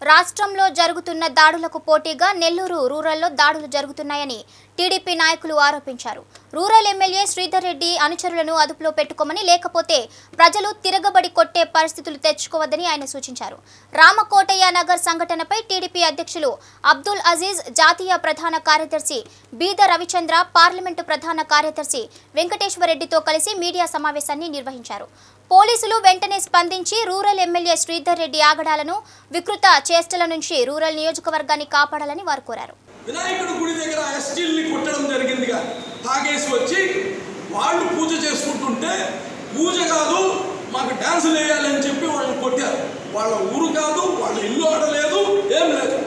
రాష్ట్రంలో జరుగుతున్న దాడులకు పోటీగా నెల్లూరు రూరల్లో దాడులు జరుగుతున్నాయని టీడీపీ నాయకులు ఆరోపించారు రూరల్ ఎమ్మెల్యే శ్రీధర్ రెడ్డి అనుచరులను అదుపులో పెట్టుకోమని లేకపోతే ప్రజలు తిరగబడి కొట్టే పరిస్థితులు తెచ్చుకోవద్దని ఆయన సూచించారు రామకోటయ్య నగర్ సంఘటనపై టీడీపీ అధ్యక్షులు అబ్దుల్ అజీజ్ జాతీయ ప్రధాన కార్యదర్శి బీద రవిచంద్ర పార్లమెంటు ప్రధాన కార్యదర్శి వెంకటేశ్వరరెడ్డితో కలిసి మీడియా సమావేశాన్ని నిర్వహించారు పోలీసులు వెంటనే స్పందించి రూరల్ ఎమ్మెల్యే శ్రీధర్ రెడ్డి ఆగడాలను వికృత చేష్టల నుంచి రూరల్ నియోజకవర్గాన్ని కాపాడాలని వారు కోరారు వినాయకుడి గుడి దగ్గర ఎస్టీల్ని కొట్టడం జరిగిందిగా తాగేసి వచ్చి వాళ్ళు పూజ చేసుకుంటుంటే పూజ కాదు మాకు డ్యాన్స్ వేయాలని చెప్పి వాళ్ళని కొట్టారు వాళ్ళ ఊరు కాదు వాళ్ళ ఇల్లు ఆడలేదు ఏం లేదు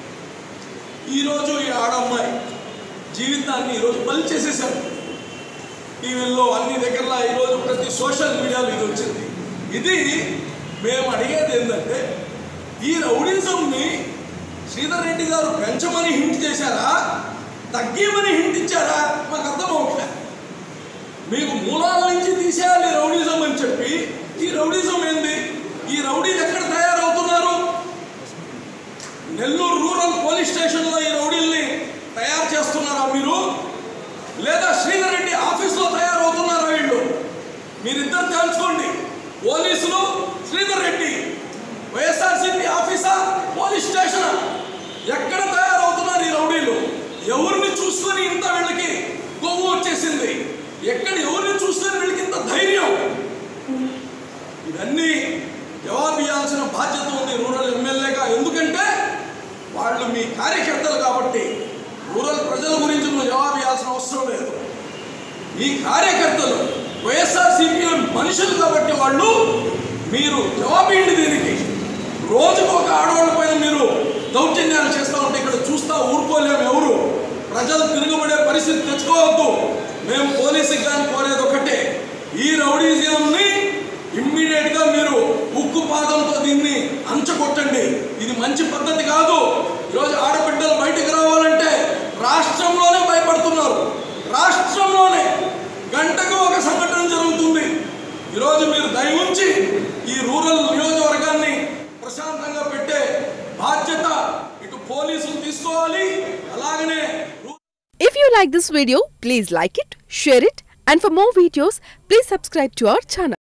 ఈరోజు ఈ ఆడమ్మాయి జీవితాన్ని ఈరోజు బలి చేసేసారు టీవీల్లో అన్ని దగ్గరలో ఈరోజు ప్రతి సోషల్ మీడియాలో ఇది వచ్చింది ఇది మేము అడిగేది ఏంటంటే ఈ రౌడిజంని శ్రీధర్ రెడ్డి గారు పెంచమని హింట్ చేశారా తగ్గిమని హింట్ ఇచ్చారా మాకు అర్థమవుట్లే మీకు మూలాల నుంచి తీసేయాలి రౌడిజం అని చెప్పి ఈ రౌడిజం ఏంది ఈ రౌడీలు ఎక్కడ తయారవుతున్నారు నెల్లూరు రూరల్ పోలీస్ స్టేషన్లో ఈ రౌడీల్ని తయారు చేస్తున్నారా మీరు లేదా శ్రీధర్ రెడ్డి ఆఫీస్లో తయారవుతున్నారా వీళ్ళు మీరిద్దరు తెలుసుకోండి పోలీసులు శ్రీధర్ రెడ్డి వైఎస్ఆర్సీపీ ఆఫీసా పోలీస్ స్టేషనా ఎక్కడ తయారవుతున్నారు ఈ రౌడీలు ఎవరిని చూసుకొని ఇంత వీళ్ళకి కొవ్వు వచ్చేసింది ఎక్కడ ఎవరిని చూసుకొని వీళ్ళకి ఇంత ధైర్యం ఇవన్నీ జవాబు ఇవ్వాల్సిన బాధ్యత ఉంది రూరల్ ఎమ్మెల్యేగా ఎందుకంటే వాళ్ళు మీ కార్యకర్తలు కాబట్టి రూరల్ ప్రజల గురించి నువ్వు జవాబు ఇవ్వాల్సిన అవసరం లేదు ఈ కార్యకర్తలు వైఎస్ఆర్సీపీ మనుషులు కాబట్టి వాళ్ళు మీరు జవాబిండి దీనికి రోజుకు ఒక ఆడవాళ్ళ పైన మీరు దౌర్జన్యాలు చేస్తూ ఉంటే ఇక్కడ చూస్తా ఊరుకోలేము ఎవరు ప్రజలు తిరగబడే పరిస్థితి తెచ్చుకోవద్దు మేము పోలీసుకి కానీ కోరేది ఒకటే ఈ రౌడీజంని ఇమ్మీడియట్ గా మీరు ఉక్కు పాదంతో దీన్ని అంచగొట్టండి ఇది మంచి పద్ధతి కాదు ఈరోజు ఆడబిడ్డలు బయటకు రావాలంటే రాష్ట్రంలోనే భయపడుతున్నారు రాష్ట్రంలోనే గంటకు ఒక సంఘటన జరుగుతుంది ఈరోజు మీరు దయ ఉంచి ఈ రూరల్ నియోజకవర్గాన్ని ప్రశాంతంగా పెట్టే బాధ్యత ఇటు పోలీసులు తీసుకోవాలి అలాగనే రూ- If you like this video, please like it, share it, and for more videos, please subscribe to our channel.